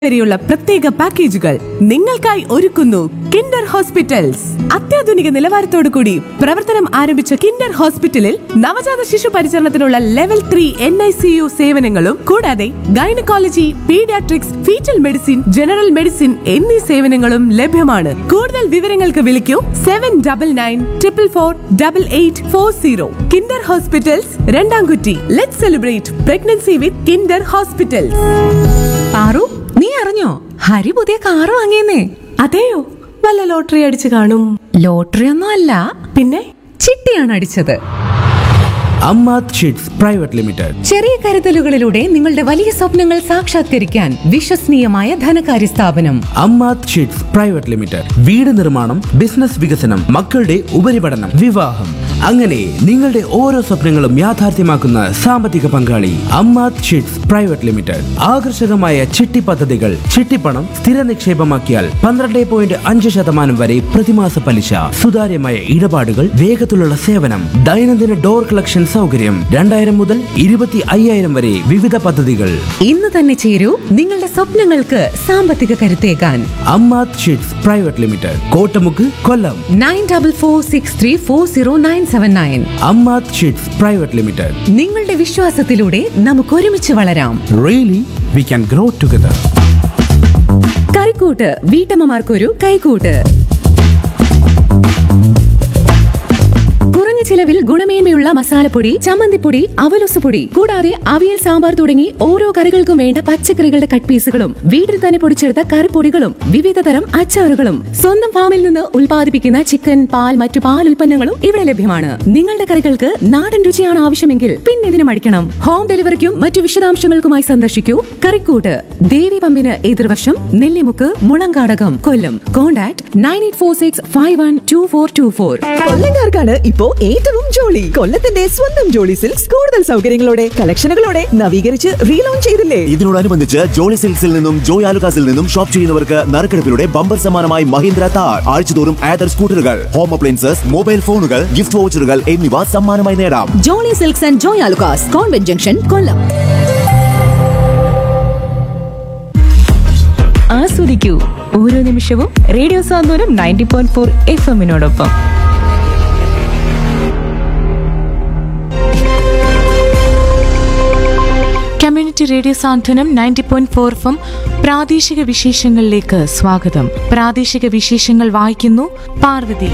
വരെയുള്ള പ്രത്യേക പാക്കേജുകൾ നിങ്ങൾക്കായി ഒരുക്കുന്നു കിൻഡർ ഹോസ്പിറ്റൽസ് അത്യാധുനിക നിലവാരത്തോടു കൂടി പ്രവർത്തനം ആരംഭിച്ച കിൻഡർ ഹോസ്പിറ്റലിൽ നവജാത ശിശു പരിചരണത്തിനുള്ള level three N I C U സേവനങ്ങളും കൂടാതെ gynaecology paediatrics foetal medicine general medicine എന്നീ സേവനങ്ങളും ലഭ്യമാണ് കൂടുതൽ വിവരങ്ങൾക്ക് വിളിക്കൂ seven double nine triple four double eight four zero Kinder hospitals Randamkutty let celebrate pregnancy with Kinder hospitals Paaru നീ അറിഞ്ഞോ ഹരി പുതിയ കാറ് വാങ്ങിയെന്നേ അതെയോ വല്ല ലോട്ടറി അടിച്ചു കാണും ലോട്ടറി ഒന്നും അല്ല പിന്നെ ചിട്ടിയാണ് അടിച്ചത് അമ്മാത് ഷീറ്റ്സ് പ്രൈവറ്റ് ലിമിറ്റഡ് ചെറിയ കരുതലുകളിലൂടെ നിങ്ങളുടെ വലിയ സ്വപ്നങ്ങൾ സാക്ഷാത്കരിക്കാൻ വിശ്വസനീയമായ ധനകാര്യ സ്ഥാപനം അമ്മാത് ഷീറ്റ്സ് പ്രൈവറ്റ് ലിമിറ്റഡ് വീട് നിർമ്മാണം ബിസിനസ് വികസനം മക്കളുടെ ഉപരിപഠനം വിവാഹം അങ്ങനെ നിങ്ങളുടെ ഓരോ സ്വപ്നങ്ങളും യാഥാർത്ഥ്യമാക്കുന്ന സാമ്പത്തിക പങ്കാളി അമ്മാത് ഷീറ്റ്സ് പ്രൈവറ്റ് ലിമിറ്റഡ് ആകർഷകമായ ചിട്ടി പദ്ധതികൾ ചിട്ടിപ്പണം സ്ഥിര നിക്ഷേപമാക്കിയാൽ പന്ത്രണ്ട് പോയിന്റ് അഞ്ച് ശതമാനം വരെ പ്രതിമാസ പലിശ സുതാര്യമായ ഇടപാടുകൾ വേഗത്തിലുള്ള സേവനം ദൈനംദിന ഡോർ കളക്ഷൻ സൗകര്യം രണ്ടായിരം മുതൽ ഇരുപത്തി അയ്യായിരം വരെ വിവിധ പദ്ധതികൾ ഇന്ന് തന്നെ ചേരൂ നിങ്ങളുടെ സ്വപ്നങ്ങൾക്ക് സാമ്പത്തിക കരുത്തേകാൻ Ammath chits private limited Kottamukku Kollam nine double four six three four zero nine seven nine Ammath chits private limited നിങ്ങളുടെ വിശ്വാസത്തിലൂടെ നമുക്ക് ഒരുമിച്ച് വളരാം really we can grow together Karikkoottu വീട്ടമ്മമാർക്കൊരു കൈക്കൂട്ട് കുറഞ്ഞ ചിലവിൽ ഗുണമേന്മയുള്ള മസാലപ്പൊടി ചമ്മന്തിപ്പൊടി അവലൊസുപൊടി കൂടാതെ അവിയൽ സാമ്പാർ തുടങ്ങി ഓരോ കറികൾക്കും വേണ്ട പച്ചക്കറികളുടെ കട്ട് പീസുകളും വീട്ടിൽ തന്നെ പൊടിച്ചെടുത്ത കറിപ്പൊടികളും വിവിധ തരം അച്ചാറുകളും സ്വന്തം ഫാമിൽ നിന്ന് ഉൽപ്പാദിപ്പിക്കുന്ന ചിക്കൻ പാൽ മറ്റു പാൽ ഉൽപ്പന്നങ്ങളും ഇവിടെ ലഭ്യമാണ് നിങ്ങളുടെ കറികൾക്ക് നാടൻ രുചിയാണ് ആവശ്യമെങ്കിൽ പിന്നെ ഇതിന് മടിക്കണം ഹോം ഡെലിവറിക്കും മറ്റു വിശദാംശങ്ങൾക്കുമായി സന്ദർശിക്കൂ കറിക്കൂട്ട് ദേവി പമ്പിന് എതിർവശം Nellimukku Mulankadakam Kollam contact nine eight four six five one two four two four കൊല്ലങ്കാർക്കാണ് ഇപ്പോ ഏറ്റവും ജോളി കൊല്ലത്തിന്റെ സ്വന്തം ജോളി സിൽക്സ് കൂടുതൽ സൗകര്യങ്ങളോടെ കളക്ഷനുകളോടെ നവീകരിച്ച് റീലോഞ്ച് ചെയ്തില്ലേ ഇതിനോടനുബന്ധിച്ച് ജോളി സിൽക്സിൽ നിന്നും ജോയ് ആലുകാസിൽ നിന്നും ഷോപ്പ് ചെയ്യുന്നവർക്ക് നറുക്കെടുപ്പിലൂടെ ബമ്പർ സമ്മാനമായി മഹീന്ദ്ര താർ ആഴ്ചതോറും ആദർ സ്കൂട്ടറുകൾ ഹോം അപ്ലയൻസസ് മൊബൈൽ ഫോണുകൾ ഗിഫ്റ്റ് വൗച്ചറുകൾ എന്നിവ സമ്മാനമായി നേടാം Jolly silks and Joy Alukkas convent junction Kollam ആസ്വദിക്കൂ ഓരോ നിമിഷവും radio Santhwanam ninety point four F എമ്മിനോടൊപ്പം community radio Santhwanam ninety point four F M പ്രാദേശിക വിശേഷങ്ങളിലേക്ക് സ്വാഗതം പ്രാദേശിക വിശേഷങ്ങൾ വായിക്കുന്നു പാർവതി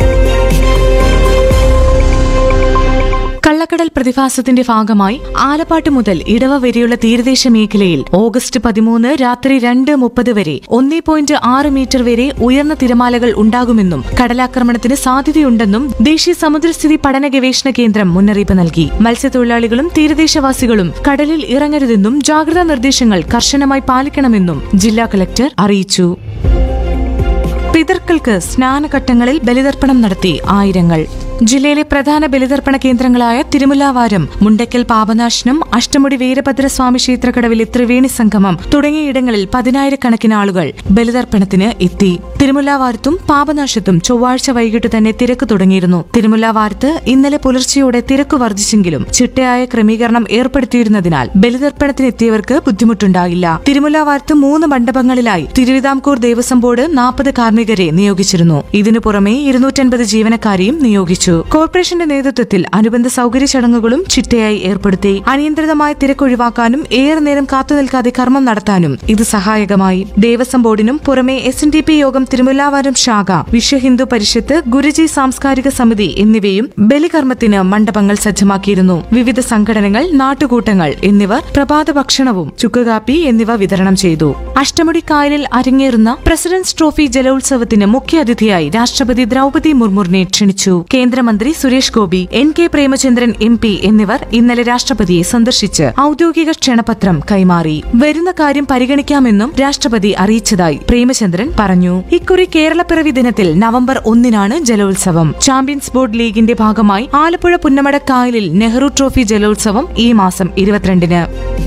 കള്ളക്കടൽ പ്രതിഭാസത്തിന്റെ ഭാഗമായി ആലപ്പാട്ട് മുതൽ ഇടവ വരെയുള്ള തീരദേശ മേഖലയിൽ ഓഗസ്റ്റ് പതിമൂന്ന് രാത്രി രണ്ട് മുപ്പത് വരെ ഒന്നേ പോയിന്റ് ആറ് മീറ്റർ വരെ ഉയർന്ന തിരമാലകൾ ഉണ്ടാകുമെന്നും കടലാക്രമണത്തിന് സാധ്യതയുണ്ടെന്നും ദേശീയ സമുദ്രസ്ഥിതി പഠന ഗവേഷണ കേന്ദ്രം മുന്നറിയിപ്പ് നൽകി മത്സ്യത്തൊഴിലാളികളും തീരദേശവാസികളും കടലിൽ ഇറങ്ങരുതെന്നും ജാഗ്രതാ നിർദ്ദേശങ്ങൾ കർശനമായി പാലിക്കണമെന്നും ജില്ലാ കലക്ടർ അറിയിച്ചു പിതൃക്കൾക്ക് സ്നാനഘട്ടങ്ങളിൽ ബലിതർപ്പണം നടത്തി ആയിരങ്ങൾ ജില്ലയിലെ പ്രധാന ബലിതർപ്പണ കേന്ദ്രങ്ങളായ തിരുമുല്ലാവാരം മുണ്ടയ്ക്കൽ പാപനാശനം അഷ്ടമുടി വീരഭദ്രസ്വാമി ക്ഷേത്രക്കടവിലെ ത്രിവേണി സംഗമം തുടങ്ങിയിടങ്ങളിൽ പതിനായിരക്കണക്കിന് ആളുകൾ ബലിതർപ്പണത്തിന് എത്തി തിരുമുല്ലാവാരത്തും പാപനാശത്തും ചൊവ്വാഴ്ച വൈകിട്ട് തന്നെ തിരക്ക് തുടങ്ങിയിരുന്നു തിരുമുല്ലാവാരത്ത് ഇന്നലെ പുലർച്ചെയോടെ തിരക്ക് വർദ്ധിച്ചെങ്കിലും ചിട്ടയായ ക്രമീകരണം ഏർപ്പെടുത്തിയിരുന്നതിനാൽ ബലിതർപ്പണത്തിനെത്തിയവർക്ക് ബുദ്ധിമുട്ടുണ്ടായില്ല തിരുമുല്ലാവാരത്ത് മൂന്ന് മണ്ഡപങ്ങളിലായി തിരുവിതാംകൂർ ദേവസ്വം ബോർഡ് നാൽപ്പത് കാർമ്മികരെ നിയോഗിച്ചിരുന്നു ഇതിനു പുറമെ ഇരുന്നൂറ്റൻപത് ജീവനക്കാരെയും നിയോഗിച്ചു കോർപ്പറേഷന്റെ നേതൃത്വത്തിൽ അനുബന്ധ സൗകര്യ ചടങ്ങുകളും ചിട്ടയായി ഏർപ്പെടുത്തി അനിയന്ത്രിതമായ തിരക്കൊഴിവാക്കാനും ഏറെ നേരം കാത്തുനിൽക്കാതെ കർമ്മം നടത്താനും ഇത് സഹായകമായി ദേവസ്വം ബോർഡിനും പുറമെ എസ് എൻ ഡി പി യോഗം തിരുമുല്ലാവാരം ശാഖ വിശ്വ ഹിന്ദു പരിഷത്ത് ഗുരുജി സാംസ്കാരിക സമിതി എന്നിവയും ബലികർമ്മത്തിന് മണ്ഡപങ്ങൾ സജ്ജമാക്കിയിരുന്നു വിവിധ സംഘടനകൾ നാട്ടുകൂട്ടങ്ങൾ എന്നിവർ പ്രഭാത ഭക്ഷണവും ചുക്കുകാപ്പി എന്നിവ വിതരണം ചെയ്തു അഷ്ടമുടി കായലിൽ അരങ്ങേറുന്ന പ്രസിഡന്റ്സ് ട്രോഫി ജലോത്സവത്തിന് മുഖ്യാതിഥിയായി രാഷ്ട്രപതി ദ്രൗപതി മുർമുറിനെ ക്ഷണിച്ചു കേന്ദ്രമന്ത്രി Suresh Gopi N K Premachandran M P എന്നിവർ ഇന്നലെ രാഷ്ട്രപതിയെ സന്ദർശിച്ച് ഔദ്യോഗിക ക്ഷണപത്രം കൈമാറി വരുന്ന കാര്യം പരിഗണിക്കാമെന്നും രാഷ്ട്രപതി അറിയിച്ചതായി പ്രേമചന്ദ്രൻ പറഞ്ഞു ഇക്കുറി കേരളപ്പിറവി ദിനത്തിൽ നവംബർ ഒന്നിനാണ് ജലോത്സവം ചാമ്പ്യൻസ് ബോർഡ് ലീഗിന്റെ ഭാഗമായി ആലപ്പുഴ പുന്നമട കായലിൽ നെഹ്റു ട്രോഫി ജലോത്സവം ഈ മാസം ഇരുപത്തിരണ്ടിന്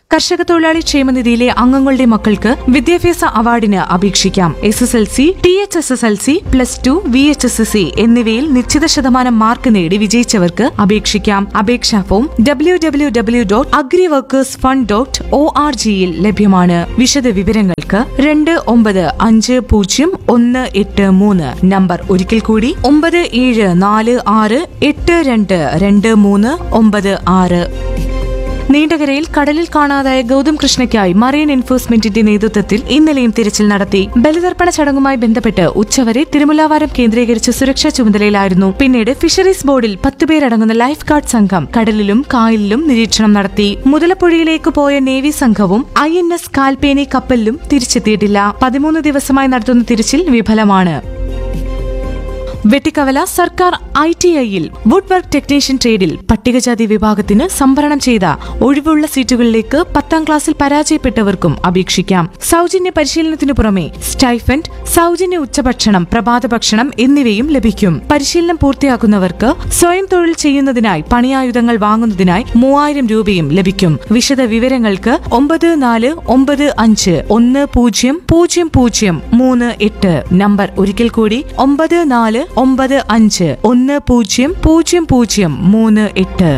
കർഷക തൊഴിലാളി ക്ഷേമനിധിയിലെ അംഗങ്ങളുടെ മക്കൾക്ക് വിദ്യാഭ്യാസ അവാർഡിന് അപേക്ഷിക്കാം S S L C T H S S L C plus two V H S S C എന്നിവയിൽ നിശ്ചിത ശതമാനം മാർക്ക് നേടി വിജയിച്ചവർക്ക് അപേക്ഷിക്കാം അപേക്ഷാ form W W W dot agri workers fund dot O R ജിയിൽ ലഭ്യമാണ് വിശദ വിവരങ്ങൾക്ക് രണ്ട് ഒമ്പത് അഞ്ച് പൂജ്യം ഒന്ന് എട്ട് മൂന്ന് നമ്പർ ഒരിക്കൽ കൂടി ഒമ്പത് ഏഴ് നാല് ആറ് എട്ട് രണ്ട് രണ്ട് മൂന്ന് ഒമ്പത് ആറ് നീണ്ടകരയിൽ കടലിൽ കാണാതായ ഗൗതം കൃഷ്ണയ്ക്കായി മറൈൻ എൻഫോഴ്സ്മെന്റിന്റെ നേതൃത്വത്തിൽ ഇന്നലെയും തിരച്ചിൽ നടത്തി ബലിതർപ്പണ ചടങ്ങുമായി ബന്ധപ്പെട്ട് ഉച്ചവരെ തിരുമുല്ലാവാരം കേന്ദ്രീകരിച്ച് സുരക്ഷാ ചുമതലയിലായിരുന്നു പിന്നീട് ഫിഷറീസ് ബോർഡിൽ പത്തുപേരടങ്ങുന്ന ലൈഫ് ഗാർഡ് സംഘം കടലിലും കായലിലും നിരീക്ഷണം നടത്തി മുതലപ്പുഴയിലേക്ക് പോയ നേവി സംഘവും ഐ എൻ എസ് കാൽപേനി കപ്പലിലും തിരിച്ചെത്തിയിട്ടില്ല പതിമൂന്ന് ദിവസമായി നടത്തുന്ന തിരച്ചിൽ വിഫലമാണ് വെട്ടിക്കവല സർക്കാർ ഐ ടി ഐയിൽ വുഡ് വർക്ക് ടെക്നീഷ്യൻ ട്രേഡിൽ പട്ടികജാതി വിഭാഗത്തിന് സംവരണം ചെയ്ത ഒഴിവുള്ള സീറ്റുകളിലേക്ക് പത്താം ക്ലാസ്സിൽ പരാജയപ്പെട്ടവർക്കും അപേക്ഷിക്കാം സൗജന്യ പരിശീലനത്തിനു പുറമെ സ്റ്റൈഫൻഡ് സൗജന്യ ഉച്ചഭക്ഷണം പ്രഭാത ഭക്ഷണം എന്നിവയും ലഭിക്കും പരിശീലനം പൂർത്തിയാക്കുന്നവർക്ക് സ്വയം തൊഴിൽ ചെയ്യുന്നതിനായി പണിയായുധങ്ങൾ വാങ്ങുന്നതിനായി മൂവായിരം രൂപയും ലഭിക്കും വിശദ വിവരങ്ങൾക്ക് ഒമ്പത് നാല് ഒമ്പത് അഞ്ച് ഒന്ന് പൂജ്യം പൂജ്യം പൂജ്യം മൂന്ന് എട്ട് നമ്പർ ഒരിക്കൽ കൂടി ഒമ്പത് നാല് ഒമ്പത് അഞ്ച് ഒന്ന് പൂജ്യം പൂജ്യം പൂജ്യം മൂന്ന് എട്ട്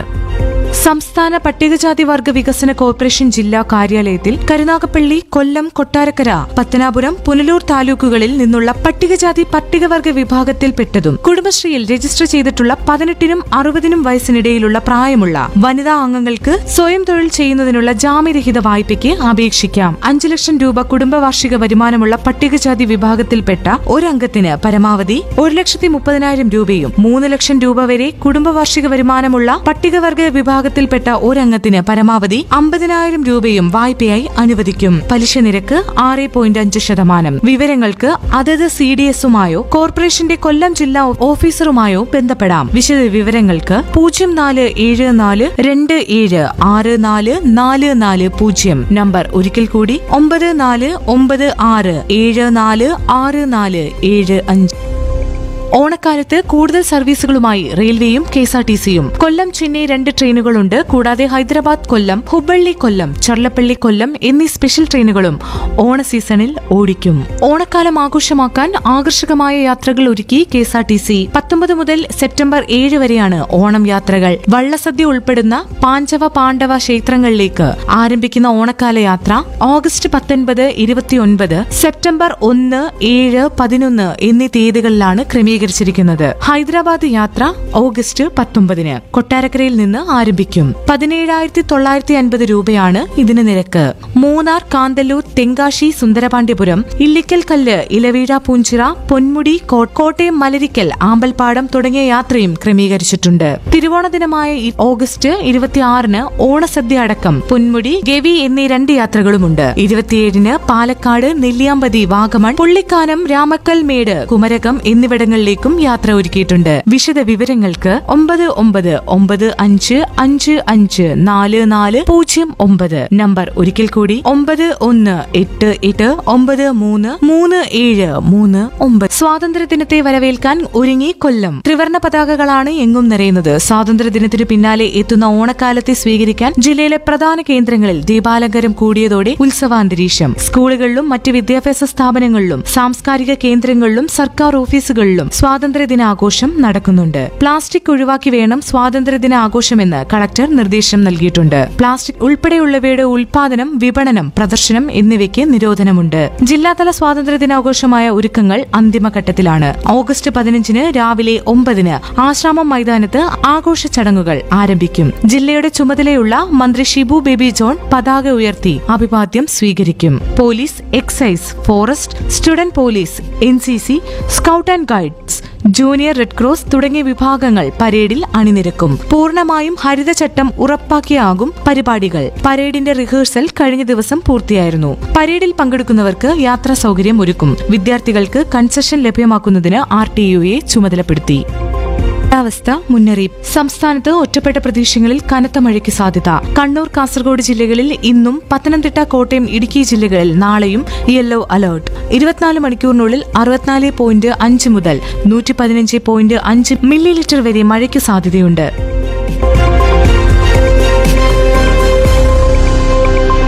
സംസ്ഥാന പട്ടികജാതി വർഗ വികസന കോർപ്പറേഷൻ ജില്ലാ കാര്യാലയത്തിൽ കരുനാഗപ്പള്ളി കൊല്ലം കൊട്ടാരക്കര പത്തനാപുരം പുനലൂർ താലൂക്കുകളിൽ നിന്നുള്ള പട്ടികജാതി പട്ടികവർഗ വിഭാഗത്തിൽപ്പെട്ടതും കുടുംബശ്രീയിൽ രജിസ്റ്റർ ചെയ്തിട്ടുള്ള പതിനെട്ടിനും അറുപതിനും വയസ്സിനിടയിലുള്ള പ്രായമുള്ള വനിതാ അംഗങ്ങൾക്ക് സ്വയം തൊഴിൽ ചെയ്യുന്നതിനുള്ള ജാമ്യരഹിത വായ്പയ്ക്ക് അപേക്ഷിക്കാം അഞ്ചു ലക്ഷം രൂപ കുടുംബ വാർഷിക വരുമാനമുള്ള പട്ടികജാതി വിഭാഗത്തിൽപ്പെട്ട ഒരംഗത്തിന് പരമാവധി ഒരു ലക്ഷത്തി മുപ്പതിനായിരം രൂപയും മൂന്ന് ലക്ഷം രൂപ വരെ കുടുംബ വാർഷിക വരുമാനമുള്ള പട്ടികവർഗ വിഭാഗത്തിൽപ്പെട്ട ഒരംഗത്തിന് പരമാവധി അമ്പതിനായിരം രൂപയും വായ്പയായി അനുവദിക്കും പലിശ നിരക്ക് ആറ് പോയിന്റ് അഞ്ച് ശതമാനം വിവരങ്ങൾക്ക് അതത് സി ഡി എസുമായോ കോർപ്പറേഷന്റെ കൊല്ലം ജില്ലാ ഓഫീസറുമായോ ബന്ധപ്പെടാം വിശദ വിവരങ്ങൾക്ക് പൂജ്യം നാല് ഏഴ് നാല് രണ്ട് ഏഴ് ആറ് നാല് നാല് നാല് പൂജ്യം നമ്പർ ഒരിക്കൽ കൂടി ഒമ്പത് നാല് ഒമ്പത് ആറ് ഏഴ് നാല് ആറ് നാല് ഏഴ് അഞ്ച് ഓണക്കാലത്ത് കൂടുതൽ സർവീസുകളുമായി റെയിൽവേയും കെ എസ് ആർ ടി സിയും കൊല്ലം ചെന്നൈ രണ്ട് ട്രെയിനുകളുണ്ട് കൂടാതെ ഹൈദരാബാദ് കൊല്ലം ഹുബള്ളി കൊല്ലം ചർലപ്പള്ളി കൊല്ലം എന്നീ സ്പെഷ്യൽ ട്രെയിനുകളും ഓണ സീസണിൽ ഓടിക്കും ഓണക്കാലം ആഘോഷമാക്കാൻ ആകർഷകമായ യാത്രകൾ ഒരുക്കി K S R T C പത്തൊമ്പത് മുതൽ സെപ്റ്റംബർ ഏഴ് വരെയാണ് ഓണം യാത്രകൾ വള്ളസദ്യ ഉൾപ്പെടുന്ന പാഞ്ചവ പാണ്ഡവ ക്ഷേത്രങ്ങളിലേക്ക് ആരംഭിക്കുന്ന ഓണക്കാല യാത്ര ഓഗസ്റ്റ് പത്തൊൻപത് ഇരുപത്തിയൊൻപത് സെപ്റ്റംബർ ഒന്ന് ഏഴ് പതിനൊന്ന് എന്നീ തീയതികളിലാണ് ക്രമീകരിച്ചിരിക്കുന്നത് ഹൈദരാബാദ് യാത്ര ഓഗസ്റ്റ് പത്തൊമ്പതിന് കൊട്ടാരക്കരയിൽ നിന്ന് ആരംഭിക്കും പതിനേഴായിരത്തി തൊള്ളായിരത്തി അൻപത് രൂപയാണ് ഇതിന് നിരക്ക് മൂന്നാർ കാന്തല്ലൂർ തെങ്കാശി സുന്ദരപാണ്ഡ്യപുരം ഇല്ലിക്കൽ കല്ല് ഇലവീഴ പൂഞ്ചിറ പൊന്മുടി കോ- കോട്ടയം മലരിക്കൽ ആമ്പൽപ്പാടം തുടങ്ങിയ യാത്രയും ക്രമീകരിച്ചിട്ടുണ്ട് തിരുവോണ ദിനമായ ഈ ഓഗസ്റ്റ് ഇരുപത്തിയാറിന് ഓണസദ്യ അടക്കം പൊന്മുടി ഗവി എന്നീ രണ്ട് യാത്രകളുമുണ്ട് ഇരുപത്തിയേഴിന് പാലക്കാട് നെല്ലിയാമ്പതി വാഗമൺ പുള്ളിക്കാനം രാമക്കൽമേട് കുമരകം എന്നിവിടങ്ങളിലേക്കും യാത്ര ഒരുക്കിയിട്ടുണ്ട് വിശദ വിവരങ്ങൾക്ക് ഒമ്പത് ഒമ്പത് ഒമ്പത് അഞ്ച് അഞ്ച് അഞ്ച് നാല് നാല് പൂജ്യം ഒമ്പത് നമ്പർ ഒരിക്കൽ കൂടി ഒമ്പത് ഒന്ന് എട്ട് എട്ട് ഒമ്പത് മൂന്ന് മൂന്ന് ഏഴ് മൂന്ന് ഒമ്പത് സ്വാതന്ത്ര്യദിനത്തെ വരവേൽക്കാൻ ഒരുങ്ങി കൊല്ലം ത്രിവർണ പതാകകളാണ് എങ്ങും നിറയുന്നത് സ്വാതന്ത്ര്യദിനത്തിനു പിന്നാലെ എത്തുന്ന ഓണക്കാലത്തെ സ്വീകരിക്കാൻ ജില്ലയിലെ പ്രധാന കേന്ദ്രങ്ങളിൽ ദീപാലങ്കാരം കൂടിയതോടെ ഉത്സവാന്തരീക്ഷം സ്കൂളുകളിലും മറ്റ് വിദ്യാഭ്യാസ സ്ഥാപനങ്ങളിലും സാംസ്കാരിക കേന്ദ്രങ്ങളിലും സർക്കാർ ഓഫീസുകളിലും സ്വാതന്ത്ര്യദിനാഘോഷം നടക്കുന്നുണ്ട് പ്ലാസ്റ്റിക് ഒഴിവാക്കി വേണം സ്വാതന്ത്ര്യദിന ആഘോഷമെന്ന് കളക്ടർ നിർദ്ദേശം നൽകിയിട്ടുണ്ട് പ്ലാസ്റ്റിക് ഉൾപ്പെടെയുള്ളവയുടെ ഉൽപാദനം വിപണനം പ്രദർശനം എന്നിവയ്ക്ക് നിരോധനമുണ്ട് ജില്ലാതല സ്വാതന്ത്ര്യദിനാഘോഷമായ ഒരുക്കങ്ങൾ അന്തിമഘട്ടത്തിലാണ് ഓഗസ്റ്റ് പതിനഞ്ചിന് രാവിലെ ഒമ്പതിന് ആശ്രാമം മൈതാനത്ത് ആഘോഷ ചടങ്ങുകൾ ആരംഭിക്കും ജില്ലയുടെ ചുമതലയുള്ള മന്ത്രി ഷിബു ബേബി ജോൺ പതാക ഉയർത്തി അഭിവാദ്യം സ്വീകരിക്കും police excise forest student police N C C scout and guides junior red cross തുടങ്ങിയ വിഭാഗങ്ങൾ പരേഡിൽ അണിനിരക്കും പൂർണ്ണമായും ഹരിതചട്ടം ഉറപ്പാക്കിയാകും പരിപാടികൾ പരേഡിന്റെ റിഹേഴ്സൽ കഴിഞ്ഞ ദിവസം പൂർത്തിയായിരുന്നു പരേഡിൽ പങ്കെടുക്കുന്നവർക്ക് യാത്രാ സൗകര്യം ഒരുക്കും വിദ്യാർത്ഥികൾക്ക് കൺസെഷൻ ലഭ്യമാക്കുന്നതിന് ആർ ടി യുയെ ചുമതലപ്പെടുത്തി കാലാവസ്ഥ മുന്നറിയിപ്പ് സംസ്ഥാനത്ത് ഒറ്റപ്പെട്ട പ്രദേശങ്ങളിൽ കനത്ത മഴയ്ക്ക് സാധ്യത കണ്ണൂർ കാസർഗോഡ് ജില്ലകളിൽ ഇന്നും പത്തനംതിട്ട കോട്ടയം ഇടുക്കി ജില്ലകളിൽ നാളെയും യെല്ലോ അലർട്ട് ഇരുപത്തിനാല് മണിക്കൂറിനുള്ളിൽ അറുപത്തിനാല് പോയിന്റ് അഞ്ച് മുതൽ നൂറ്റി പതിനഞ്ച് പോയിന്റ് അഞ്ച് മില്ലി ലിറ്റർ വരെ മഴയ്ക്ക് സാധ്യതയുണ്ട്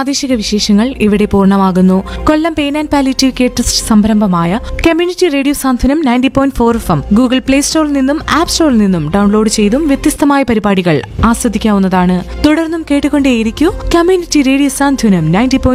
പ്രാദേശിക വിശേഷങ്ങൾ ഇവിടെ പൂർണ്ണമാകുന്നു Kollam pain and palliative care trust സംരംഭമായ community radio Santhwanam ninety point four F M Google play സ്റ്റോറിൽ നിന്നും ആപ്പ് സ്റ്റോറിൽ നിന്നും ഡൗൺലോഡ് ചെയ്തും വ്യത്യസ്തമായ പരിപാടികൾ ആസ്വദിക്കാവുന്നതാണ് തുടർന്നും കേട്ടുകൊണ്ടേയിരിക്കൂ കമ്മ്യൂണിറ്റി റേഡിയോ സാന്ത്വനം നയൻറ്റി